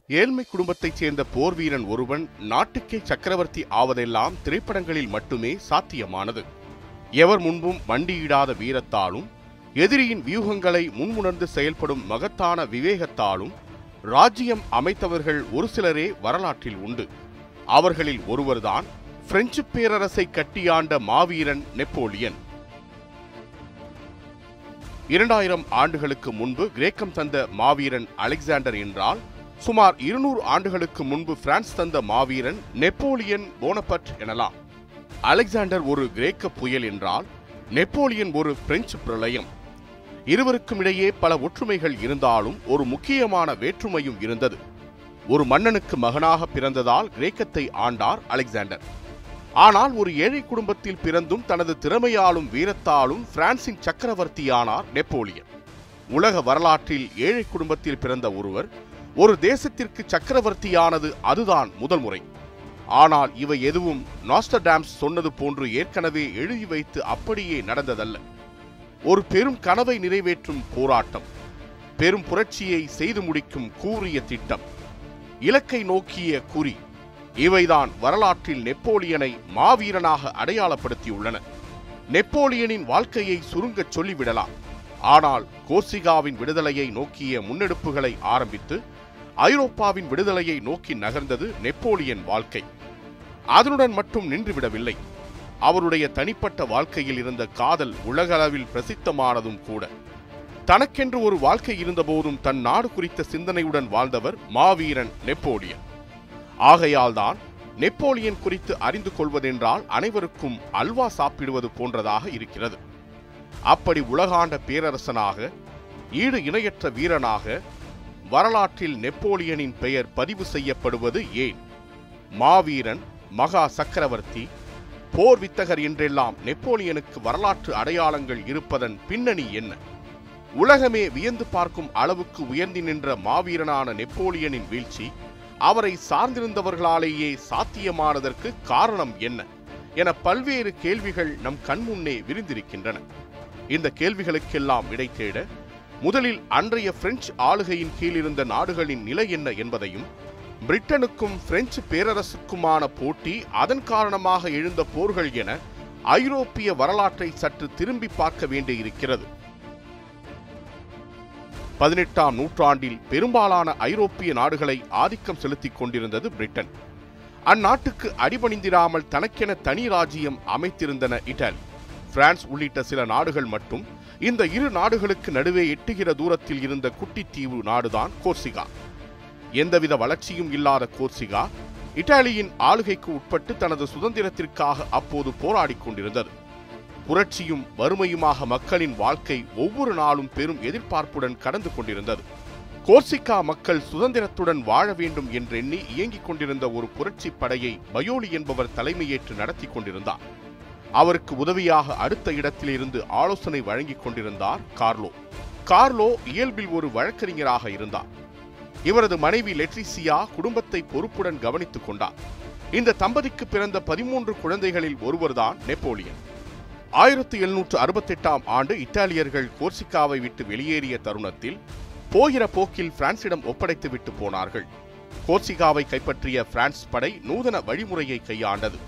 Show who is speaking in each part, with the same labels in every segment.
Speaker 1: ஏழ்மை குடும்பத்தைச் சேர்ந்த போர் வீரன் ஒருவன் நாட்டுக்கே சக்கரவர்த்தி ஆவதெல்லாம் திரைப்படங்களில் மட்டுமே சாத்தியமானது எவர் முன்பும் மண்டியிடாத வீரத்தாலும் எதிரியின் வியூகங்களை முன்முணர்ந்து செயல்படும் மகத்தான விவேகத்தாலும் ராஜ்யம் அமைத்தவர்கள் ஒரு சிலரே வரலாற்றில் உண்டு அவர்களில் ஒருவர்தான் பிரெஞ்சு பேரரசை கட்டியாண்ட மாவீரன் நெப்போலியன் இரண்டாயிரம் ஆண்டுகளுக்கு முன்பு கிரேக்கம் தந்த மாவீரன் அலெக்சாண்டர் என்றால் சுமார் இருநூறு ஆண்டுகளுக்கு முன்பு பிரான்ஸ் தந்த மாவீரன் நெப்போலியன் போனபட் எனலாம் அலெக்சாண்டர் ஒரு கிரேக்க புயல் என்றால் நெப்போலியன் ஒரு பிரெஞ்சு பிரளயம் இருவருக்கும் இடையே பல ஒற்றுமைகள் இருந்தாலும் ஒரு முக்கியமான வேற்றுமையும் இருந்தது ஒரு மன்னனுக்கு மகனாக பிறந்ததால் கிரேக்கத்தை ஆண்டார் அலெக்சாண்டர் ஆனால் ஒரு ஏழை குடும்பத்தில் பிறந்தும் தனது திறமையாலும் வீரத்தாலும் பிரான்சின் சக்கரவர்த்தியானார் நெப்போலியன் உலக வரலாற்றில் ஏழை குடும்பத்தில் பிறந்த ஒருவர் ஒரு தேசத்திற்கு சக்கரவர்த்தியானது அதுதான் முதல் முறை ஆனால் இவை எதுவும் நாஸ்டர்டாம்ஸ் சொன்னது போன்று ஏற்கனவே எழுதி வைத்து அப்படியே நடந்ததல்ல ஒரு பெரும் கனவை நிறைவேற்றும் போராட்டம் பெரும் புரட்சியை செய்து முடிக்கும் கூறிய திட்டம் இலக்கை நோக்கிய குறி இவைதான் வரலாற்றில் நெப்போலியனை மாவீரனாக அடையாளப்படுத்தியுள்ளன நெப்போலியனின் வாழ்க்கையை சுருங்கச் சொல்லிவிடலாம் ஆனால் கோர்சிகாவின் விடுதலையை நோக்கிய முன்னெடுப்புகளை ஆரம்பித்து ஐரோப்பாவின் விடுதலையை நோக்கி நகர்ந்தது நெப்போலியன் வாழ்க்கை அதனுடன் மட்டும் நின்றுவிடவில்லை அவருடைய தனிப்பட்ட வாழ்க்கையில் இருந்த காதல் உலகளவில் பிரசித்தமானதும் கூட தனக்கென்று ஒரு வாழ்க்கை இருந்தபோதும் தன் நாடு குறித்த சிந்தனையுடன் வாழ்ந்தவர் மாவீரன் நெப்போலியன் ஆகையால்தான் நெப்போலியன் குறித்து அறிந்து கொள்வதென்றால் அனைவருக்கும் அல்வா சாப்பிடுவது போன்றதாக இருக்கிறது அப்படி உலகாண்ட பேரரசனாக ஈடு இணையற்ற வீரனாக வரலாற்றில் நெப்போலியனின் பெயர் பதிவு செய்யப்படுவது ஏன் மாவீரன் மகா சக்கரவர்த்தி போர் வித்தகர் என்றெல்லாம் நெப்போலியனுக்கு வரலாற்று அடையாளங்கள் இருப்பதன் பின்னணி என்ன உலகமே வியந்து பார்க்கும் அளவுக்கு உயர்ந்து நின்ற மாவீரனான நெப்போலியனின் வீழ்ச்சி அவரை சார்ந்திருந்தவர்களாலேயே சாத்தியமானதற்கு காரணம் என்ன என பல்வேறு கேள்விகள் நம் கண்முன்னே விரிந்திருக்கின்றன இந்த கேள்விகளுக்கெல்லாம் விடை தேட முதலில் அன்றைய பிரெஞ்சு ஆளுகையின் கீழ் இருந்த நாடுகளின் நிலை என்ன என்பதையும் பிரிட்டனுக்கும் பிரெஞ்சு பேரரசுக்குமான போட்டி அதன் காரணமாக எழுந்த போர்கள் என ஐரோப்பிய வரலாற்றை சற்று திரும்பி பார்க்க வேண்டியிருக்கிறது பதினெட்டாம் நூற்றாண்டில் பெரும்பாலான ஐரோப்பிய நாடுகளை ஆதிக்கம் செலுத்திக் கொண்டிருந்தது பிரிட்டன் அந்நாட்டுக்கு அடிபணிந்திராமல் தனக்கென தனி ராஜ்யம் அமைத்திருந்தன இட்டாலி பிரான்ஸ் உள்ளிட்ட சில நாடுகள் மட்டும் இந்த இரு நாடுகளுக்கு நடுவே எட்டுகிற தூரத்தில் இருந்த குட்டித்தீவு நாடுதான் கோர்சிகா எந்தவித வளர்ச்சியும் இல்லாத கோர்சிகா இத்தாலியின் ஆளுகைக்கு உட்பட்டு தனது சுதந்திரத்திற்காக அப்போது போராடிக் கொண்டிருந்தது புரட்சியும் வறுமையுமாக மக்களின் வாழ்க்கை ஒவ்வொரு நாளும் பெரும் எதிர்பார்ப்புடன் கடந்து கொண்டிருந்தது கோர்சிகா மக்கள் சுதந்திரத்துடன் வாழ வேண்டும் என்றெண்ணி இயங்கிக் கொண்டிருந்த ஒரு புரட்சி படையை பயோலி என்பவர் தலைமையேற்று நடத்தி கொண்டிருந்தார் அவருக்கு உதவியாக அடுத்த இடத்தில் இருந்து ஆலோசனை வழங்கிக் கொண்டிருந்தார் கார்லோ கார்லோ இயல்பில் ஒரு வழக்கறிஞராக இருந்தார் இவரது மனைவி லெட்ரிசியா குடும்பத்தை பொறுப்புடன் கவனித்துக் கொண்டார் இந்த தம்பதிக்கு பிறந்த பதிமூன்று குழந்தைகளில் ஒருவர்தான் நெப்போலியன் ஆயிரத்தி எழுநூற்று அறுபத்தெட்டாம் ஆண்டு இத்தாலியர்கள் கோர்சிகாவை விட்டு வெளியேறிய தருணத்தில் போகிற போக்கில் பிரான்சிடம் ஒப்படைத்து விட்டு போனார்கள் கோர்சிகாவை கைப்பற்றிய பிரான்ஸ் படை நூதன வழிமுறையை கையாண்டது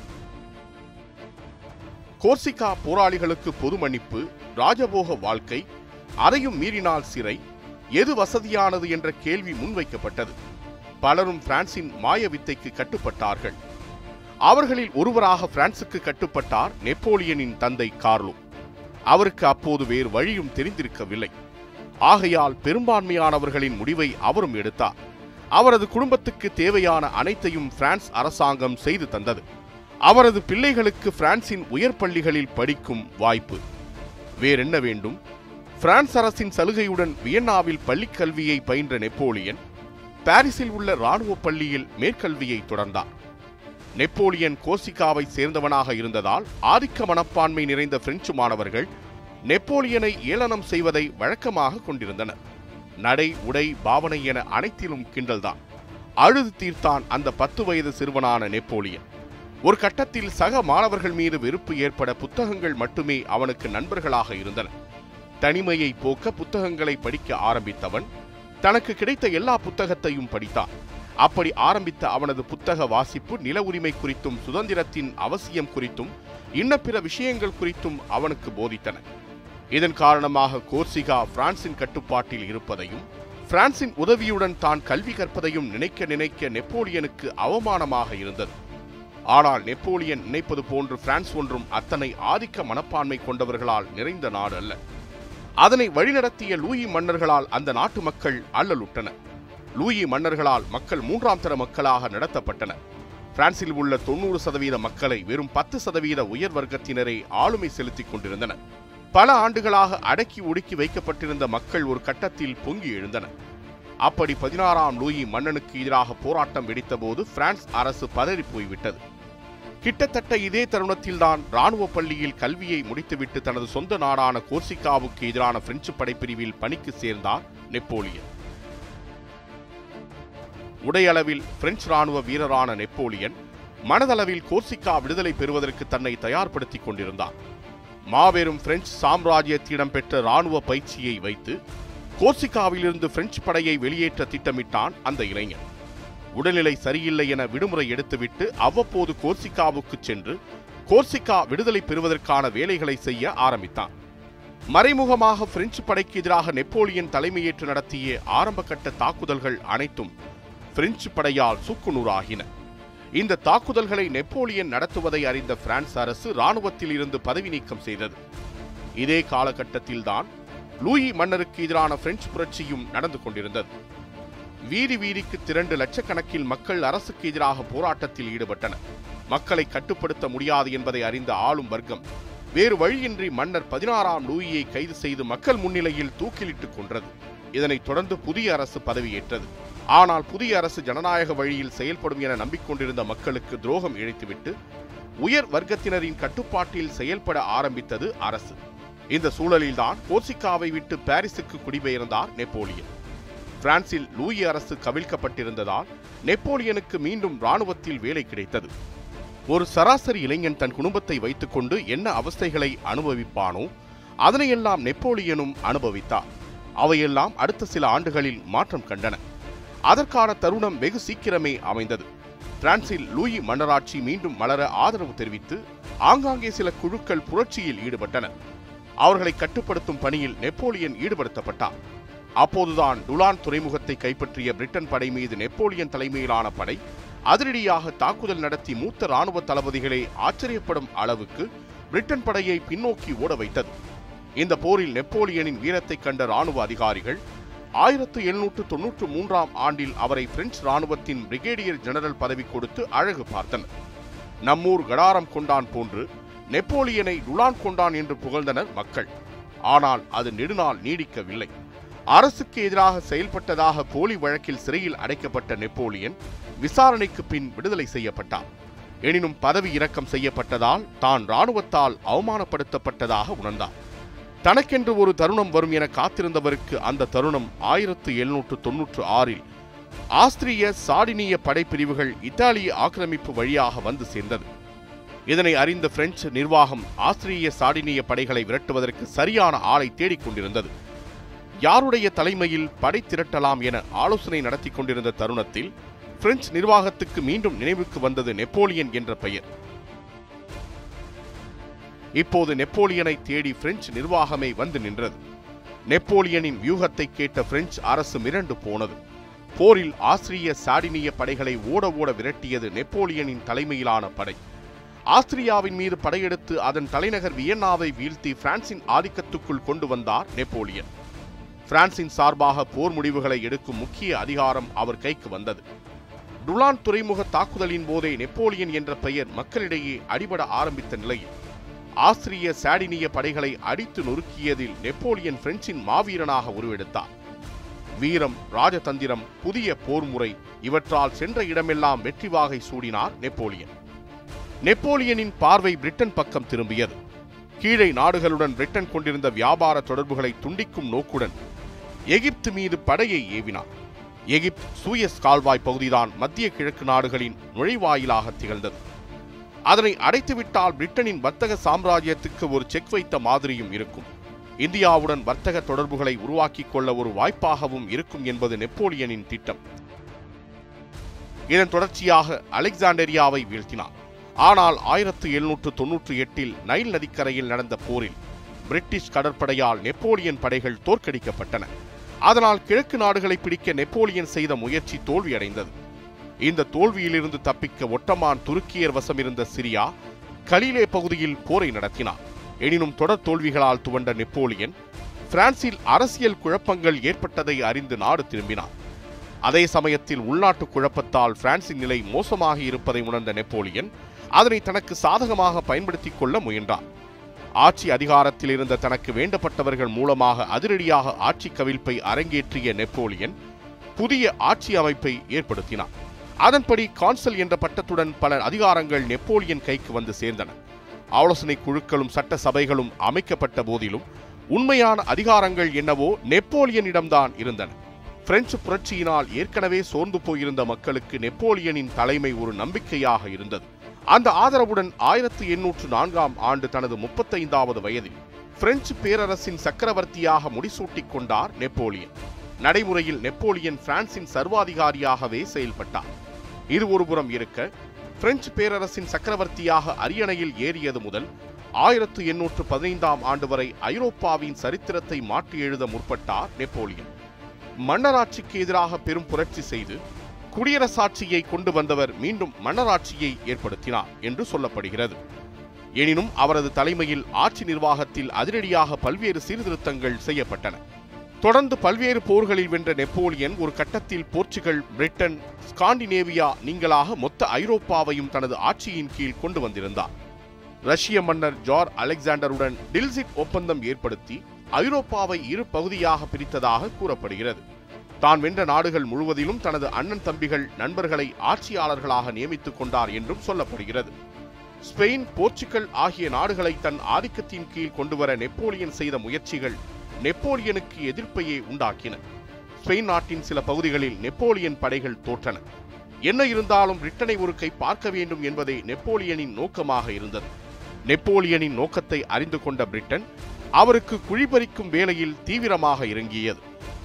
Speaker 1: கோர்சிகா போராளிகளுக்கு பொது மன்னிப்பு ராஜபோக வாழ்க்கை அதையும் மீறினால் சிறை எது வசதியானது என்ற கேள்வி முன்வைக்கப்பட்டது பலரும் பிரான்சின் மாய வித்தைக்கு கட்டுப்பட்டார்கள் அவர்களில் ஒருவராக பிரான்சுக்கு கட்டுப்பட்டார் நெப்போலியனின் தந்தை கார்லோ அவருக்கு அப்போது வேறு வழியும் தெரிந்திருக்கவில்லை ஆகையால் பெரும்பான்மையானவர்களின் முடிவை அவரும் எடுத்தார் அவரது குடும்பத்துக்கு தேவையான அனைத்தையும் பிரான்ஸ் அரசாங்கம் செய்து தந்தது அவரது பிள்ளைகளுக்கு பிரான்சின் உயர் பள்ளிகளில் படிக்கும் வாய்ப்பு வேறென்ன வேண்டும் பிரான்ஸ் அரசின் சலுகையுடன் வியன்னாவில் பள்ளிக் கல்வியை பயின்ற நெப்போலியன் பாரிஸில் உள்ள இராணுவ பள்ளியில் மேற்கல்வியை தொடர்ந்தார் நெப்போலியன் கோர்சிகாவை சேர்ந்தவனாக இருந்ததால் ஆதிக்க மனப்பான்மை நிறைந்த பிரெஞ்சு மாணவர்கள் நெப்போலியனை ஏளனம் செய்வதை வழக்கமாக கொண்டிருந்தனர் நடை உடை பாவனை என அனைத்திலும் கிண்டல்தான் அழுது தீர்த்தான் அந்த பத்து வயது சிறுவனான நெப்போலியன் ஒரு கட்டத்தில் சக மாணவர்கள் மீது வெறுப்பு ஏற்பட புத்தகங்கள் மட்டுமே அவனுக்கு நண்பர்களாக இருந்தன தனிமையை போக்க புத்தகங்களை படிக்க ஆரம்பித்தவன் தனக்கு கிடைத்த எல்லா புத்தகத்தையும் படித்தான் அப்படி ஆரம்பித்த அவனது புத்தக வாசிப்பு நில உரிமை குறித்தும் சுதந்திரத்தின் அவசியம் குறித்தும் இன்ன பிற விஷயங்கள் குறித்தும் அவனுக்கு போதித்தன இதன் காரணமாக கோர்சிகா பிரான்சின் கட்டுப்பாட்டில் இருப்பதையும் பிரான்சின் உதவியுடன் தான் கல்வி கற்பதையும் நினைக்க நினைக்க நெப்போலியனுக்கு அவமானமாக இருந்தது ஆனால் நெப்போலியன் நினைப்பது போன்று பிரான்ஸ் ஒன்றும் அத்தனை ஆதிக்க மனப்பான்மை கொண்டவர்களால் நிறைந்த நாடு அல்ல அதனை வழிநடத்திய லூயி மன்னர்களால் அந்த நாட்டு மக்கள் அல்லலுட்டனர் லூயி மன்னர்களால் மக்கள் மூன்றாம் தர மக்களாக நடத்தப்பட்டனர் பிரான்சில் உள்ள தொண்ணூறு சதவீத மக்களை வெறும் பத்து சதவீத உயர் வர்க்கத்தினரை ஆளுமை செலுத்திக் கொண்டிருந்தனர் பல ஆண்டுகளாக அடக்கி ஒடுக்கி வைக்கப்பட்டிருந்த மக்கள் ஒரு கட்டத்தில் பொங்கி எழுந்தனர் அப்படி பதினாறாம் லூயி மன்னனுக்கு எதிராக போராட்டம் வெடித்தபோது பிரான்ஸ் அரசு பதறி போய்விட்டது கிட்டத்தட்ட இதே தருணத்தில்தான் ராணுவ பள்ளியில் கல்வியை முடித்துவிட்டு தனது சொந்த நாடான கோர்சிகாவுக்கு எதிரான பிரெஞ்சு படைப்பிரிவில் பணிக்கு சேர்ந்தார் நெப்போலியன் உடையளவில் பிரெஞ்சு ராணுவ வீரரான நெப்போலியன் மனதளவில் கோர்சிகா விடுதலை பெறுவதற்கு தன்னை தயார்படுத்திக் கொண்டிருந்தார் மாபெரும் பிரெஞ்சு சாம்ராஜ்யத்திடம் பெற்ற ராணுவ பயிற்சியை வைத்து கோர்சிகாவிலிருந்து பிரெஞ்சு படையை வெளியேற்ற திட்டமிட்டான் அந்த இளைஞன் உடல்நிலை சரியில்லை என விடுமுறை எடுத்துவிட்டு அவ்வப்போது கோர்சிகாவுக்கு சென்று கோர்சிகா விடுதலை பெறுவதற்கான வேலைகளை செய்ய ஆரம்பித்தான் மறைமுகமாக பிரெஞ்சு படைக்கு எதிராக நெப்போலியன் தலைமையேற்று நடத்திய ஆரம்பகட்ட தாக்குதல்கள் அனைத்தும் பிரெஞ்சு படையால் சுக்குநூறாகின இந்த தாக்குதல்களை நெப்போலியன் நடத்துவதை அறிந்த பிரான்ஸ் அரசு ராணுவத்தில் இருந்து பதவி நீக்கம் செய்தது இதே காலகட்டத்தில்தான் லூயி மன்னருக்கு எதிரான பிரெஞ்சு புரட்சியும் நடந்து கொண்டிருந்தது வீதி வீதிக்கு திரண்டு லட்சக்கணக்கில் மக்கள் அரசுக்கு எதிராக போராட்டத்தில் ஈடுபட்டனர் மக்களை கட்டுப்படுத்த முடியாது என்பதை அறிந்த ஆளும் வர்க்கம் வேறு வழியின்றி மன்னர் பதினாறாம் லூயியை கைது செய்து மக்கள் முன்னிலையில் தூக்கிலிட்டுக் கொன்றது இதனைத் தொடர்ந்து புதிய அரசு பதவியேற்றது ஆனால் புதிய அரசு ஜனநாயக வழியில் செயல்படும் என நம்பிக்கொண்டிருந்த மக்களுக்கு துரோகம் இழைத்துவிட்டு உயர் வர்க்கத்தினரின் கட்டுப்பாட்டில் செயல்பட ஆரம்பித்தது அரசு இந்த சூழலில்தான் கோர்சிகாவை விட்டு பாரிஸுக்கு குடிபெயர்ந்தார் நெப்போலியன் பிரான்சில் லூயி அரசு கவிழ்க்கப்பட்டிருந்ததால் நெப்போலியனுக்கு மீண்டும் ராணுவத்தில் வேலை கிடைத்தது ஒரு சராசரி இளைஞன் தன் குடும்பத்தை வைத்துக்கொண்டு என்ன அவஸ்தைகளை அனுபவிப்பானோ அதனையெல்லாம் நெப்போலியனும் அனுபவித்தார் அவையெல்லாம் அடுத்த சில ஆண்டுகளில் மாற்றம் கண்டன அதற்கான தருணம் வெகு சீக்கிரமே அமைந்தது பிரான்சில் லூயி மன்னராட்சி மீண்டும் மலர ஆதரவு தெரிவித்து ஆங்காங்கே சில குழுக்கள் புரட்சியில் ஈடுபட்டன அவர்களை கட்டுப்படுத்தும் பணியில் நெப்போலியன் ஈடுபடுத்தப்பட்டார் அப்போதுதான் டுலான் துறைமுகத்தை கைப்பற்றிய பிரிட்டன் படை மீது நெப்போலியன் தலைமையிலான படை அதிரடியாக தாக்குதல் நடத்தி மூத்த ராணுவ தளபதிகளை ஆச்சரியப்படும் அளவுக்கு பிரிட்டன் படையை பின்னோக்கி ஓட வைத்தது இந்த போரில் நெப்போலியனின் வீரத்தை கண்ட ராணுவ அதிகாரிகள் ஆயிரத்து எழுநூற்று தொன்னூற்று மூன்றாம் ஆண்டில் அவரை பிரெஞ்சு ராணுவத்தின் பிரிகேடியர் ஜெனரல் பதவி கொடுத்து அழகு பார்த்தனர் நம்மூர் கடாரம் கொண்டான் போன்று நெப்போலியனை டுலான் கொண்டான் என்று புகழ்ந்தனர் மக்கள் ஆனால் அது நெடுநாள் நீடிக்கவில்லை அரசுக்கு எதிராக செயல்பட்டதாக போலி வழக்கில் சிறையில் அடைக்கப்பட்ட நெப்போலியன் விசாரணைக்கு பின் விடுதலை செய்யப்பட்டார் எனினும் பதவி இறக்கம் செய்யப்பட்டதால் தான் ராணுவத்தால் அவமானப்படுத்தப்பட்டதாக உணர்ந்தார் தனக்கென்று ஒரு தருணம் வரும் என காத்திருந்தவருக்கு அந்த தருணம் ஆயிரத்து எழுநூற்று தொன்னூற்று ஆறில் ஆஸ்திரிய சாடினிய படைப்பிரிவுகள் இத்தாலிய ஆக்கிரமிப்பு வழியாக வந்து சேர்ந்தது இதனை அறிந்த பிரெஞ்சு நிர்வாகம் ஆஸ்திரிய சாடினிய படைகளை விரட்டுவதற்கு சரியான ஆளை தேடிக் கொண்டிருந்தது யாருடைய தலைமையில் படை திரட்டலாம் என ஆலோசனை நடத்தி கொண்டிருந்த தருணத்தில் பிரெஞ்சு நிர்வாகத்துக்கு மீண்டும் நினைவுக்கு வந்தது நெப்போலியன் என்ற பெயர் இப்போது நெப்போலியனை தேடி பிரெஞ்சு நிர்வாகமே வந்து நின்றது நெப்போலியனின் வியூகத்தை கேட்ட பிரெஞ்சு அரசு மிரண்டு போனது போரில் ஆஸ்திரிய சாடினிய படைகளை ஓட ஓட விரட்டியது நெப்போலியனின் தலைமையிலான படை ஆஸ்திரியாவின் மீது படையெடுத்து அதன் தலைநகர் வியன்னாவை வீழ்த்தி பிரான்சின் ஆதிக்கத்துக்குள் கொண்டு வந்தார் நெப்போலியன் பிரான்சின் சார்பாக போர் முடிவுகளை எடுக்கும் முக்கிய அதிகாரம் அவர் கைக்கு வந்தது டுலான் துறைமுக தாக்குதலின் போதே நெப்போலியன் என்ற பெயர் மக்களிடையே அடிபட ஆரம்பித்த நிலையில் ஆஸ்திரிய சாடினிய படைகளை அடித்து நொறுக்கியதில் நெப்போலியன் பிரெஞ்சின் மாவீரனாக உருவெடுத்தார் வீரம் ராஜதந்திரம் புதிய போர் முறை இவற்றால் சென்ற இடமெல்லாம் வெற்றி வாகை சூடினார் நெப்போலியன் நெப்போலியனின் பார்வை பிரிட்டன் பக்கம் திரும்பியது கீழே நாடுகளுடன் பிரிட்டன் கொண்டிருந்த வியாபார தொடர்புகளை துண்டிக்கும் நோக்குடன் எகிப்து மீது படையை ஏவினார் எகிப்து சூயஸ் கால்வாய் பகுதிதான் மத்திய கிழக்கு நாடுகளின் நுழைவாயிலாக திகழ்ந்தது அதனை அடைத்துவிட்டால் பிரிட்டனின் வர்த்தக சாம்ராஜ்யத்துக்கு ஒரு செக் வைத்த மாதிரியும் இருக்கும் இந்தியாவுடன் வர்த்தக தொடர்புகளை உருவாக்கிக் கொள்ள ஒரு வாய்ப்பாகவும் இருக்கும் என்பது நெப்போலியனின் திட்டம் இதன் தொடர்ச்சியாக அலெக்சாண்டரியாவை வீழ்த்தினார் ஆனால் ஆயிரத்து எழுநூற்று தொன்னூற்றி எட்டில் நைல் நதிக்கரையில் நடந்த போரில் பிரிட்டிஷ் கடற்படையால் நெப்போலியன் படைகள் தோற்கடிக்கப்பட்டன அதனால் கிழக்கு நாடுகளை பிடிக்க நெப்போலியன் செய்த முயற்சி தோல்வியடைந்தது இந்த தோல்வியிலிருந்து தப்பிக்க ஒட்டமான் துருக்கியர் வசமிருந்த சிரியா கலீலே பகுதியில் போரை நடத்தினார் எனினும் தொடர் தோல்விகளால் துவண்ட நெப்போலியன் பிரான்சில் அரசியல் குழப்பங்கள் ஏற்பட்டதை அறிந்து நாடு திரும்பினார் அதே சமயத்தில் உள்நாட்டு குழப்பத்தால் பிரான்சின் நிலை மோசமாக இருப்பதை உணர்ந்த நெப்போலியன் அதனை தனக்கு சாதகமாக பயன்படுத்திக் கொள்ள முயன்றார் ஆட்சி அதிகாரத்தில் இருந்த தனக்கு வேண்டப்பட்டவர்கள் மூலமாக அதிரடியாக ஆட்சி கவிழ்ப்பை அரங்கேற்றிய நெப்போலியன் புதிய ஆட்சி அமைப்பை ஏற்படுத்தினார் அதன்படி கான்சல் என்ற பட்டத்துடன் பல அதிகாரங்கள் நெப்போலியன் கைக்கு வந்து சேர்ந்தன ஆலோசனை குழுக்களும் சட்ட சபைகளும் அமைக்கப்பட்ட போதிலும் உண்மையான அதிகாரங்கள் என்னவோ நெப்போலியனிடம்தான் இருந்தன பிரெஞ்சு புரட்சியினால் ஏற்கனவே சோர்ந்து போயிருந்த மக்களுக்கு நெப்போலியனின் தலைமை ஒரு நம்பிக்கையாக இருந்தது அந்த ஆதரவுடன் ஆயிரத்து எண்ணூற்று நான்காம் ஆண்டு தனது முப்பத்தைந்தாவது வயதில் பிரெஞ்சு பேரரசின் சக்கரவர்த்தியாக முடிசூட்டிக் கொண்டார் நெப்போலியன் நடைமுறையில் நெப்போலியன் பிரான்சின் சர்வாதிகாரியாகவே செயல்பட்டார் இது ஒருபுறம் இருக்க பிரெஞ்சு பேரரசின் சக்கரவர்த்தியாக அரியணையில் ஏறியது முதல் ஆயிரத்து எண்ணூற்று பதினைந்தாம் ஆண்டு வரை ஐரோப்பாவின் சரித்திரத்தை மாற்றி எழுத முற்பட்டார் நெப்போலியன் மன்னராட்சிக்கு எதிராக பெரும் புரட்சி செய்து குடியரசாட்சியை கொண்டு வந்தவர் மீண்டும் மன்னராட்சியை ஏற்படுத்தினார் என்று சொல்லப்படுகிறது எனினும் அவரது தலைமையில் ஆட்சி நிர்வாகத்தில் அதிரடியாக பல்வேறு சீர்திருத்தங்கள் செய்யப்பட்டன தொடர்ந்து பல்வேறு போர்களில் வென்ற நெப்போலியன் ஒரு கட்டத்தில் போர்ச்சுகல் பிரிட்டன் ஸ்காண்டினேவியா நீங்களாக மொத்த ஐரோப்பாவையும் தனது ஆட்சியின் கீழ் கொண்டு வந்திருந்தார் ரஷ்ய மன்னர் ஜார் அலெக்சாண்டருடன் டில்சிட் ஒப்பந்தம் ஏற்படுத்தி ஐரோப்பாவை இரு பகுதியாக பிரித்ததாக கூறப்படுகிறது தான் வென்ற நாடுகள் முழுவதிலும் தனது அண்ணன் தம்பிகள் நண்பர்களை ஆட்சியாளர்களாக நியமித்துக் கொண்டார் என்றும் சொல்லப்படுகிறது ஸ்பெயின் போர்ச்சுகல் ஆகிய நாடுகளை தன் ஆதிக்கத்தின் கீழ் கொண்டுவர நெப்போலியன் செய்த முயற்சிகள் நெப்போலியனுக்கு எதிர்ப்பையே உண்டாக்கின ஸ்பெயின் நாட்டின் சில பகுதிகளில் நெப்போலியன் படைகள் தோற்றன என்ன இருந்தாலும் பிரிட்டனை ஒரு கை பார்க்க வேண்டும் என்பதே நெப்போலியனின் நோக்கமாக இருந்தது நெப்போலியனின் நோக்கத்தை அறிந்து கொண்ட பிரிட்டன் அவருக்கு குழிபறிக்கும் வேலையில் தீவிரமாக இறங்கியது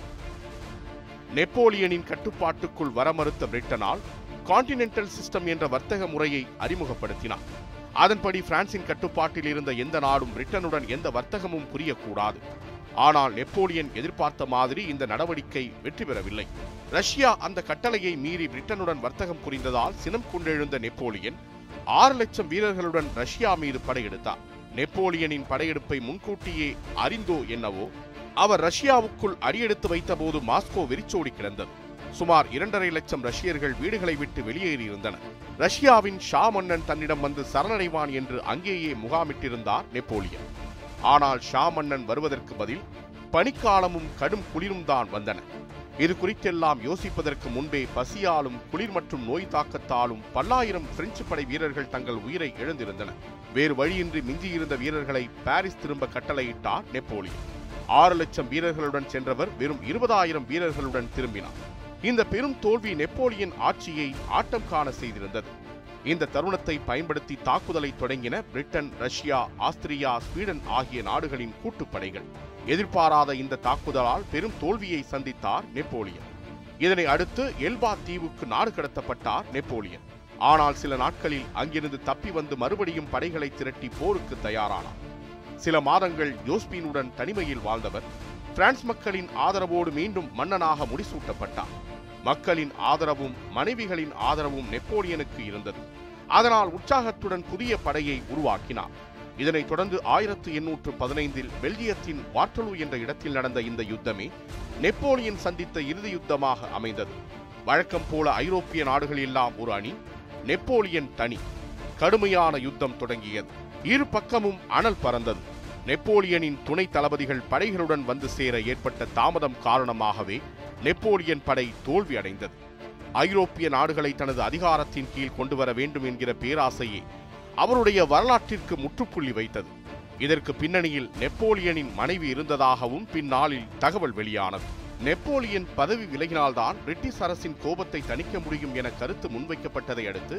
Speaker 1: நெப்போலியனின் கட்டுப்பாட்டுக்குள் வர மறுத்த பிரிட்டனால் கான்டினென்டல் சிஸ்டம் என்ற வர்த்தக முறையை அறிமுகப்படுத்தினார் அதன்படி பிரான்சின் கட்டுப்பாட்டில் இருந்த எந்த நாடும் பிரிட்டனுடன் எந்த வர்த்தகமும் புரியக்கூடாது ஆனால் நெப்போலியன் எதிர்பார்த்த மாதிரி இந்த நடவடிக்கை வெற்றி பெறவில்லை ரஷ்யா அந்த கட்டளையை மீறி பிரிட்டனுடன் வர்த்தகம் புரிந்ததால் சினம் கொண்டெழுந்த நெப்போலியன் ஆறு லட்சம் வீரர்களுடன் ரஷ்யா மீது படையெடுத்தார் நெப்போலியனின் படையெடுப்பை முன்கூட்டியே அறிந்தோ என்னவோ அவர் ரஷ்யாவுக்குள் அடியெடுத்து வைத்தபோது மாஸ்கோ வெறிச்சோடி கிடந்தது சுமார் இரண்டரை லட்சம் ரஷ்யர்கள் வீடுகளை விட்டு வெளியேறியிருந்தனர் ரஷ்யாவின் ஷா மன்னன் தன்னிடம் வந்து சரணடைவான் என்று அங்கேயே முகாமிட்டிருந்தார் நெப்போலியன் ஆனால் ஷா மன்னன் வருவதற்கு பதில் பனிக்காலமும் கடும் குளிரும் தான் வந்தன இது குறித்தெல்லாம் யோசிப்பதற்கு முன்பே பசியாலும் குளிர் மற்றும் நோய் தாக்கத்தாலும் பல்லாயிரம் பிரெஞ்சு படை வீரர்கள் தங்கள் உயிரை இழந்திருந்தனர் வேறு வழியின்றி மிஞ்சியிருந்த வீரர்களை பாரிஸ் திரும்ப கட்டளையிட்டார் நெப்போலியன் ஆறு லட்சம் வீரர்களுடன் சென்றவர் வெறும் இருபதாயிரம் வீரர்களுடன் திரும்பினார் இந்த பெரும் தோல்வி நெப்போலியன் ஆட்சியை ஆட்டம் காண செய்திருந்தது இந்த தருணத்தை பயன்படுத்தி தாக்குதலை தொடங்கின பிரிட்டன் ரஷ்யா ஆஸ்திரியா ஸ்வீடன் ஆகிய நாடுகளின் கூட்டுப்படைகள் எதிர்பாராத இந்த தாக்குதலால் பெரும் தோல்வியை சந்தித்தார் நெப்போலியன் இதனை அடுத்து எல்பா தீவுக்கு நாடு கடத்தப்பட்டார் நெப்போலியன் ஆனால் சில நாட்களில் அங்கிருந்து தப்பி வந்து மறுபடியும் படைகளை திரட்டி போருக்கு தயாரானார் சில மாதங்கள் ஜோஸ்பீனுடன் தனிமையில் வாழ்ந்தவர் பிரான்ஸ் மக்களின் ஆதரவோடு மீண்டும் மன்னனாக முடிசூட்டப்பட்டார் மக்களின் ஆதரவும் மனைவிகளின் ஆதரவும் நெப்போலியனுக்கு இருந்தது அதனால் உற்சாகத்துடன் புதிய படையை உருவாக்கினார் இதனைத் தொடர்ந்து ஆயிரத்து எண்ணூற்று பதினைந்தில் பெல்ஜியத்தின் வாட்டலூ என்ற இடத்தில் நடந்த இந்த யுத்தமே நெப்போலியன் சந்தித்த இறுதி யுத்தமாக அமைந்தது வழக்கம் போல ஐரோப்பிய நாடுகள் எல்லாம் ஒரு அணி நெப்போலியன் தனி கடுமையான யுத்தம் தொடங்கியது இரு பக்கமும் அனல் பறந்தது நெப்போலியனின் துணை தளபதிகள் படைகளுடன் வந்து சேர ஏற்பட்ட தாமதம் காரணமாகவே நெப்போலியன் படை தோல்வி அடைந்தது ஐரோப்பிய நாடுகளை தனது அதிகாரத்தின் கீழ் கொண்டு வர வேண்டும் என்கிற பேராசையே அவருடைய வரலாற்றிற்கு முற்றுப்புள்ளி வைத்தது இதற்கு பின்னணியில் நெப்போலியனின் மனைவி இருந்ததாகவும் பின்னாளில் தகவல் வெளியானது நெப்போலியன் பதவி விலகினால்தான் பிரிட்டிஷ் அரசின் கோபத்தை தணிக்க முடியும் என கருத்து முன்வைக்கப்பட்டதை அடுத்து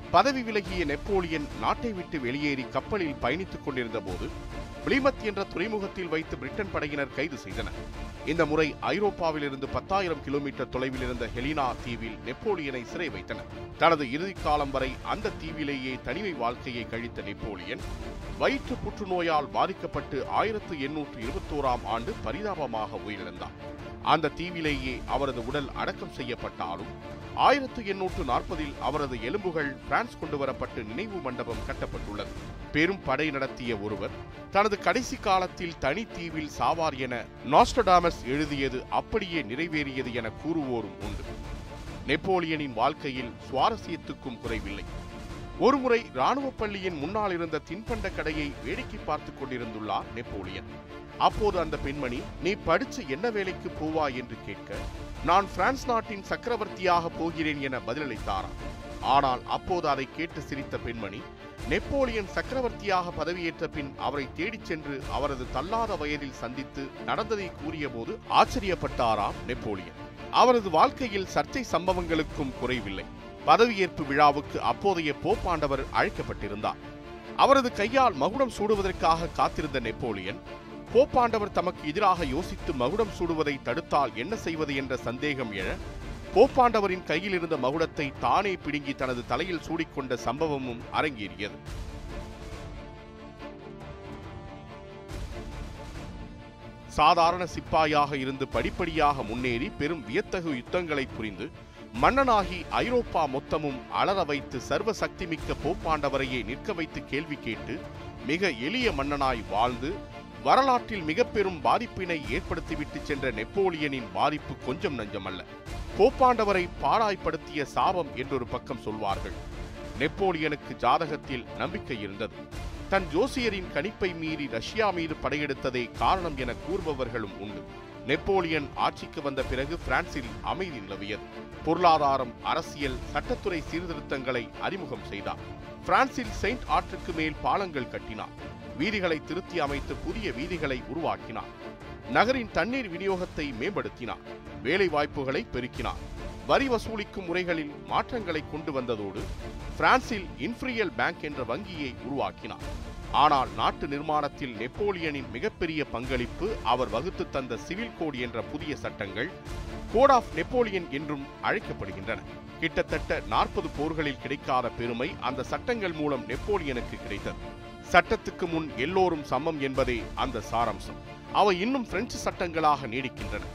Speaker 1: பதவி விலகிய நெப்போலியன் நாட்டை விட்டு வெளியேறி கப்பலில் பயணித்துக் கொண்டிருந்த போது பிளிமத் என்ற துறைமுகத்தில் வைத்து பிரிட்டன் படையினர் கைது செய்தனர் இந்த முறை ஐரோப்பாவிலிருந்து பத்தாயிரம் கிலோமீட்டர் தொலைவில் இருந்த ஹெலினா தீவில் நெப்போலியனை சிறை வைத்தனர் தனது இறுதி காலம் வரை அந்த தீவிலேயே தனிமை வாழ்க்கையை கழித்த நெப்போலியன் வயிற்று புற்றுநோயால் பாதிக்கப்பட்டு ஆயிரத்து எண்ணூற்று இருபத்தோராம் ஆண்டு பரிதாபமாக உயிரிழந்தார் அந்த தீவிலேயே அவரது உடல் அடக்கம் செய்யப்பட்டாலும் ஆயிரத்து எண்ணூற்று நாற்பதில் அவரது எலும்புகள் பிரான்ஸ் கொண்டு வரப்பட்டு நினைவு மண்டபம் கட்டப்பட்டுள்ளது பெரும் படை நடத்திய ஒருவர் தனது கடைசி காலத்தில் தனி தீவில் சாவார் என நாஸ்டடாமஸ் எழுதியது அப்படியே நிறைவேறியது என கூறுவோரும் உண்டு நெப்போலியனின் வாழ்க்கையில் சுவாரஸ்யத்துக்கும் குறைவில்லை ஒருமுறை ராணுவ பள்ளியின் முன்னால் இருந்த தின்பண்ட கடையை வேடிக்கை பார்த்துக் கொண்டிருந்துள்ளார் நெப்போலியன் அப்போது அந்த பெண்மணி நீ படிச்சு என்ன வேலைக்கு போவா என்று கேட்க நான் பிரான்ஸ் நாட்டின் சக்கரவர்த்தியாக போகிறேன் என பதிலளித்தாராம் ஆனால் அப்போது அதை கேட்டு சிரித்த பெண்மணி நெப்போலியன் சக்கரவர்த்தியாக பதவியேற்ற பின் அவரை தேடிச் சென்று அவரது தள்ளாத வயதில் சந்தித்து நடந்ததை கூறியபோது ஆச்சரியப்பட்டாராம் நெப்போலியன் அவரது வாழ்க்கையில் சர்ச்சை சம்பவங்களுக்கும் குறைவில்லை பதவியேற்பு விழாவுக்கு அப்போதைய போப்பாண்டவர் அழைக்கப்பட்டிருந்தார் அவரது கையால் மகுடம் சூடுவதற்காக காத்திருந்த நெப்போலியன் போப்பாண்டவர் தமக்கு எதிராக யோசித்து மகுடம் சூடுவதை தடுத்தால் என்ன செய்வது என்ற சந்தேகம் எழ போப்பாண்டவரின் கையில் இருந்த மகுடத்தை தானே பிடுங்கி தனது தலையில் சூடிக்கொண்ட சம்பவமும் அரங்கேறியது சாதாரண சிப்பாயாக இருந்து படிப்படியாக முன்னேறி பெரும் வியத்தகு யுத்தங்களை புரிந்து மன்னனாகி ஐரோப்பா மொத்தமும் அலற வைத்து சர்வ சக்திமிக்க போப்பாண்டவரையே நிற்க வைத்து கேள்வி கேட்டு மிக எளிய மன்னனாய் வாழ்ந்து வரலாற்றில் மிக பெரும் பாதிப்பினை ஏற்படுத்திவிட்டு சென்ற நெப்போலியனின் பாதிப்பு கொஞ்சம் நஞ்சமல்ல போப்பாண்டவரை பாடாய்ப்படுத்திய சாபம் என்றொரு பக்கம் சொல்வார்கள் நெப்போலியனுக்கு ஜாதகத்தில் நம்பிக்கை இருந்தது தன் ஜோசியரின் கணிப்பை மீறி ரஷ்யா மீது படையெடுத்ததே காரணம் என கூறுபவர்களும் உண்டு நெப்போலியன் ஆட்சிக்கு வந்த பிறகு பிரான்சில் அமைதி நிலவியது பொருளாதாரம் அரசியல் சட்டத்துறை சீர்திருத்தங்களை அறிமுகம் செய்தார் பிரான்சில் செயின்ட் ஆற்றுக்கு மேல் பாலங்கள் கட்டினார் வீதிகளை திருத்தி அமைத்து புதிய வீதிகளை உருவாக்கினார் நகரின் தண்ணீர் விநியோகத்தை மேம்படுத்தினார் வேலை வாய்ப்புகளை பெருக்கினார் வரி வசூலிக்கும் முறைகளில் மாற்றங்களை கொண்டு வந்ததோடு பிரான்சில் இன்ஃப்ரியல் பேங்க் என்ற வங்கியை உருவாக்கினார் ஆனால் நாட்டு நிர்மாணத்தில் நெப்போலியனின் மிகப்பெரிய பங்களிப்பு அவர் வகுத்து தந்த சிவில் கோட் என்ற புதிய சட்டங்கள் கோட் ஆஃப் நெப்போலியன் என்றும் அழைக்கப்படுகின்றன கிட்டத்தட்ட நாற்பது போர்களில் கிடைக்காத பெருமை அந்த சட்டங்கள் மூலம் நெப்போலியனுக்கு கிடைத்தது சட்டத்துக்கு முன் எல்லோரும் சமம் என்பதே அந்த சாராம்சம் அவை இன்னும் பிரெஞ்சு சட்டங்களாக நீடிக்கின்றன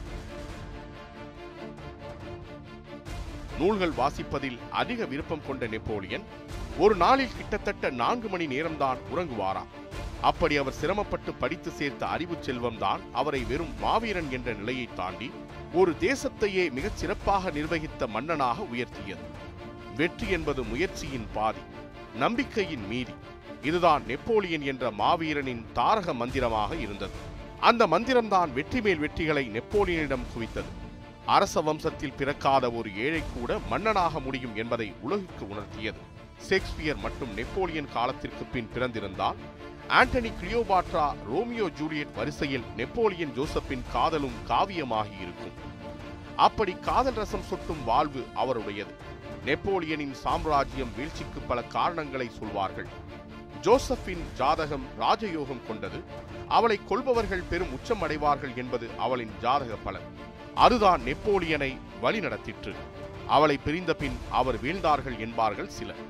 Speaker 1: நூல்கள் வாசிப்பதில் அதிக விருப்பம் கொண்ட நெப்போலியன் ஒரு நாளில் கிட்டத்தட்ட நான்கு மணி நேரம்தான் உறங்குவாராம் அப்படி அவர் சிரமப்பட்டு படித்து சேர்த்த அறிவு செல்வம்தான் அவரை வெறும் மாவீரன் என்ற நிலையை தாண்டி ஒரு தேசத்தையே மிகச் சிறப்பாக நிர்வகித்த மன்னனாக உயர்த்தியது வெற்றி என்பது முயற்சியின் பாதி நம்பிக்கையின் மீதி இதுதான் நெப்போலியன் என்ற மாவீரனின் தாரக மந்திரமாக இருந்தது அந்த மந்திரம்தான் வெற்றி மேல் வெற்றிகளை நெப்போலியனிடம் குவித்தது அரச வம்சத்தில் பிறக்காத ஒரு ஏழை கூட மன்னனாக முடியும் என்பதை உலகுக்கு உணர்த்தியது ஷேக்ஸ்பியர் மற்றும் நெப்போலியன் காலத்திற்கு பின் பிறந்திருந்தால் ஆண்டனி கிளியோபாட்ரா ரோமியோ ஜூலியட் வரிசையில் நெப்போலியன் ஜோசப்பின் காதலும் காவியமாகி இருக்கும் அப்படி காதல் ரசம் சொட்டும் வாழ்வு அவருடையது நெப்போலியனின் சாம்ராஜ்யம் வீழ்ச்சிக்கு பல காரணங்களை சொல்வார்கள் ஜோசப்பின் ஜாதகம் ராஜயோகம் கொண்டது அவளை கொள்பவர்கள் பெரும் உச்சம் அடைவார்கள் என்பது அவளின் ஜாதக பலன் அதுதான் நெப்போலியனை வழிநடத்திற்று அவளை பிரிந்த பின் அவர் வீழ்ந்தார்கள் என்பார்கள் சிலர்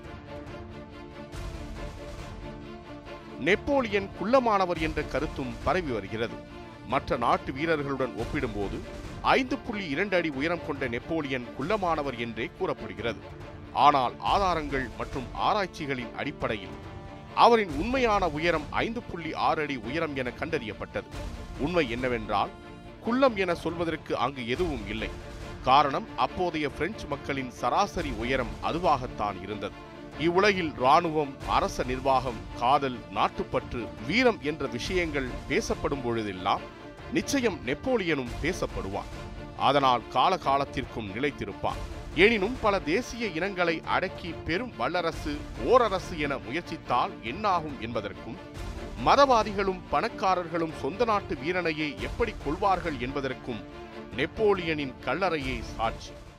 Speaker 1: நெப்போலியன் குள்ளமானவர் என்ற கருத்தும் பரவி வருகிறது மற்ற நாட்டு வீரர்களுடன் ஒப்பிடும்போது ஐந்து புள்ளி இரண்டு அடி உயரம் கொண்ட நெப்போலியன் குள்ளமானவர் என்றே கூறப்படுகிறது ஆனால் ஆதாரங்கள் மற்றும் ஆராய்ச்சிகளின் அடிப்படையில் அவரின் உண்மையான உயரம் ஐந்து புள்ளி ஆறு அடி உயரம் என கண்டறியப்பட்டது உண்மை என்னவென்றால் குள்ளம் என சொல்வதற்கு அங்கு எதுவும் இல்லை காரணம் அப்போதைய பிரெஞ்சு மக்களின் சராசரி உயரம் அதுவாகத்தான் இருந்தது இவ்வுலகில் ராணுவம் அரச நிர்வாகம் காதல் நாட்டுப்பற்று வீரம் என்ற விஷயங்கள் பேசப்படும் பொழுதெல்லாம் நிச்சயம் நெப்போலியனும் பேசப்படுவான் அதனால் காலகாலத்திற்கும் நிலைத்திருப்பான் எனினும் பல தேசிய இனங்களை அடக்கி பெரும் வல்லரசு ஓரரசு என முயற்சித்தால் என்னாகும் என்பதற்கும் மதவாதிகளும் பணக்காரர்களும் சொந்த நாட்டு வீரனையே எப்படி கொள்வார்கள் என்பதற்கும் நெப்போலியனின் கல்லறையே சாட்சி